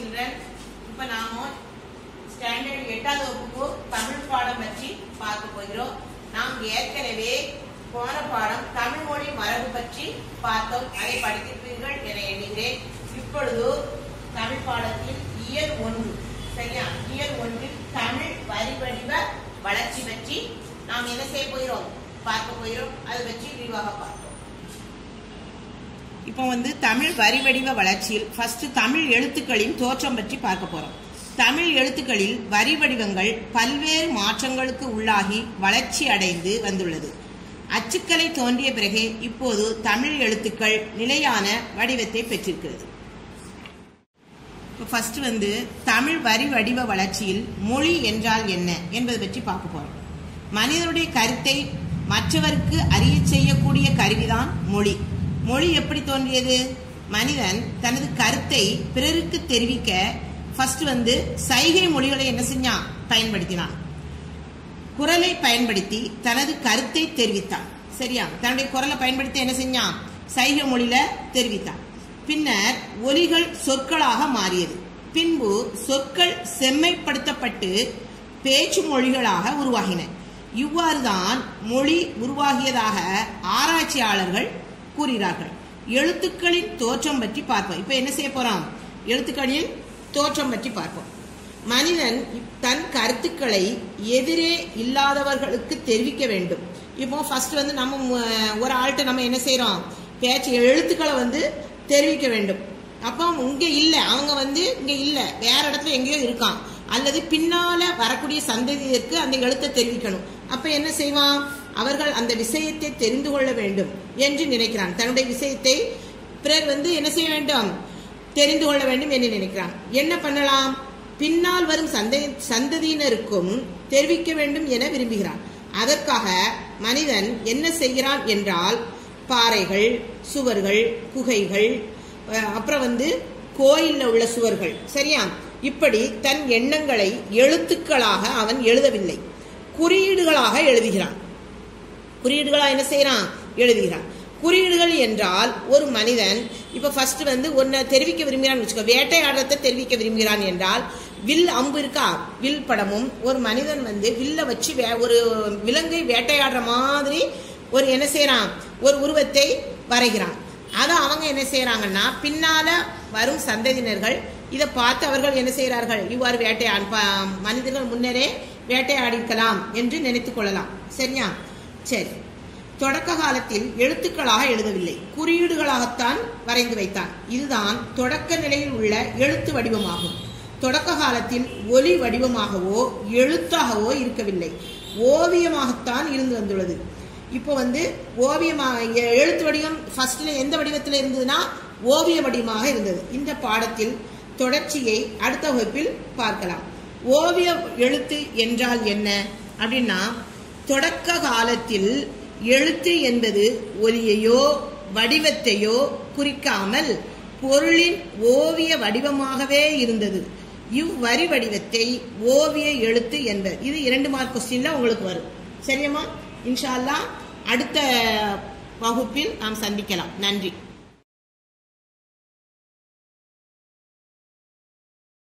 children இப்ப நாம standard எட்டாவது வகுப்பு தமிழ் பாடம் பற்றி பார்க்க போகிறோம் நாம் ஏற்கனவே போன பாடம் தமிழ் மொழி மரபு பற்றி பார்த்தோம் அதை படித்திருப்பீர்கள் என எண்ணுகிறேன் இப்பொழுது தமிழ் பாடத்தில் இயல் ஒன்று சரியா இயல் ஒன்றில் தமிழ் வரி வடிவ வளர்ச்சி பற்றி நாம் என்ன செய்ய போகிறோம் பார்க்க போகிறோம் அதை பற்றி விரிவாக பார்ப்போம் இப்போ வந்து தமிழ் வரி வடிவ வளர்ச்சியில் ஃபர்ஸ்ட் தமிழ் எழுத்துக்களின் தோற்றம் பற்றி பார்க்க போறோம் தமிழ் எழுத்துக்களில் வரி வடிவங்கள் பல்வேறு மாற்றங்களுக்கு உள்ளாகி வளர்ச்சி அடைந்து வந்துள்ளது அச்சுக்கலை தோன்றிய பிறகு இப்போது தமிழ் எழுத்துக்கள் நிலையான வடிவத்தை பெற்றிருக்கிறது ஃபர்ஸ்ட் வந்து தமிழ் வரி வடிவ வளர்ச்சியில் மொழி என்றால் என்ன என்பதை பற்றி பார்க்க போறோம் மனிதனுடைய கருத்தை மற்றவருக்கு அறிய செய்யக்கூடிய கருவிதான் மொழி மொழி எப்படி தோன்றியது மனிதன் தனது கருத்தை பிறருக்கு தெரிவிக்க ஃபர்ஸ்ட் வந்து சைகை மொழிகளை என்ன செஞ்சான் பயன்படுத்தினான் குரலை பயன்படுத்தி தனது கருத்தை தெரிவித்தான் சரியா தன்னுடைய குரலை பயன்படுத்தி என்ன செஞ்சான் சைகை மொழியில தெரிவித்தான் பின்னர் ஒலிகள் சொற்களாக மாறியது பின்பு சொற்கள் செம்மைப்படுத்தப்பட்டு பேச்சு மொழிகளாக உருவாகின இவ்வாறுதான் மொழி உருவாகியதாக ஆராய்ச்சியாளர்கள் கூறுகிறார்கள் எழுத்துக்களின் தோற்றம் பற்றி பார்ப்போம் இப்ப என்ன செய்ய போறோம் எழுத்துக்களின் தோற்றம் பற்றி பார்ப்போம் மனிதன் தன் கருத்துக்களை எதிரே இல்லாதவர்களுக்கு தெரிவிக்க வேண்டும் இப்போ ஃபர்ஸ்ட் வந்து நம்ம ம- ஒரு ஆள்கிட்ட நம்ம என்ன செய்றோம் பேச்சு எழுத்துக்களை வந்து தெரிவிக்க வேண்டும் அப்போ இங்க இல்ல அவங்க வந்து இங்க இல்ல வேற இடத்துல எங்கேயோ இருக்கான் அல்லது பின்னால வரக்கூடிய சந்ததியருக்கு அந்த எழுத்தை தெரிவிக்கணும் அப்ப என்ன செய்வான் அவர்கள் அந்த விஷயத்தை தெரிந்து கொள்ள வேண்டும் என்று நினைக்கிறான் தன்னுடைய விஷயத்தை பிறர் வந்து என்ன செய்ய வேண்டும் தெரிந்து கொள்ள வேண்டும் என்று நினைக்கிறான் என்ன பண்ணலாம் பின்னால் வரும் சந்தை சந்ததியினருக்கும் தெரிவிக்க வேண்டும் என விரும்புகிறான் அதற்காக மனிதன் என்ன செய்கிறான் என்றால் பாறைகள் சுவர்கள் குகைகள் அஹ், அப்புறம் வந்து கோயில்ல உள்ள சுவர்கள் சரியா இப்படி தன் எண்ணங்களை எழுத்துக்களாக அவன் எழுதவில்லை குறியீடுகளாக எழுதுகிறான் குறியீடுகளா என்ன செய்யறான் எழுதுகிறான் குறியீடுகள் என்றால் ஒரு மனிதன் இப்ப ஃபர்ஸ்ட் வந்து ஒன்ன தெரிவிக்க விரும்புகிறான் வச்சுக்கோ வேட்டையாடுறதை தெரிவிக்க விரும்புகிறான் என்றால் வில் அம்பு இருக்கா வில் படமும் ஒரு மனிதன் வந்து வில்ல வச்சு வே- ஒரு விலங்கை வேட்டையாடுற மாதிரி ஒரு என்ன செய்யறான் ஒரு உருவத்தை வரைகிறான் அதை அவங்க என்ன செய்யறாங்கன்னா பின்னால வரும் சந்ததியினர்கள் இதை பார்த்து அவர்கள் என்ன செய்கிறார்கள் இவ்வாறு வேட்டையாடு ப- மனிதர்கள் முன்னரே வேட்டையாடிக்கலாம் என்று நினைத்துக் கொள்ளலாம் சரியா சரி தொடக்க காலத்தில் எழுத்துக்களாக எழுதவில்லை குறியீடுகளாகத்தான் வரைந்து வைத்தான் இதுதான் தொடக்க நிலையில் உள்ள எழுத்து வடிவமாகும் தொடக்க காலத்தில் ஒலி வடிவமாகவோ எழுத்தாகவோ இருக்கவில்லை ஓவியமாகத்தான் இருந்து வந்துள்ளது இப்போ வந்து ஓவியமாக எ- எழுத்து வடிவம் ஃபர்ஸ்ட்ல எந்த வடிவத்தில் இருந்ததுன்னா ஓவிய வடிவமாக இருந்தது இந்த பாடத்தில் தொடர்ச்சியை அடுத்த வகுப்பில் பார்க்கலாம் ஓவிய எழுத்து என்றால் என்ன அப்படின்னா தொடக்க காலத்தில் எழுத்து என்பது ஒலியையோ வடிவத்தையோ குறிக்காமல் பொருளின் ஓவிய வடிவமாகவே இருந்தது இவ்வரி வடிவத்தை ஓவிய எழுத்து என்பர் இது இரண்டு மார்க் கொஸ்டின்ல உங்களுக்கு வரும் சரியாம்மா இன்ஷா அல்லாஹ் அடுத்த வகுப்பில் நாம் சந்திக்கலாம் நன்றி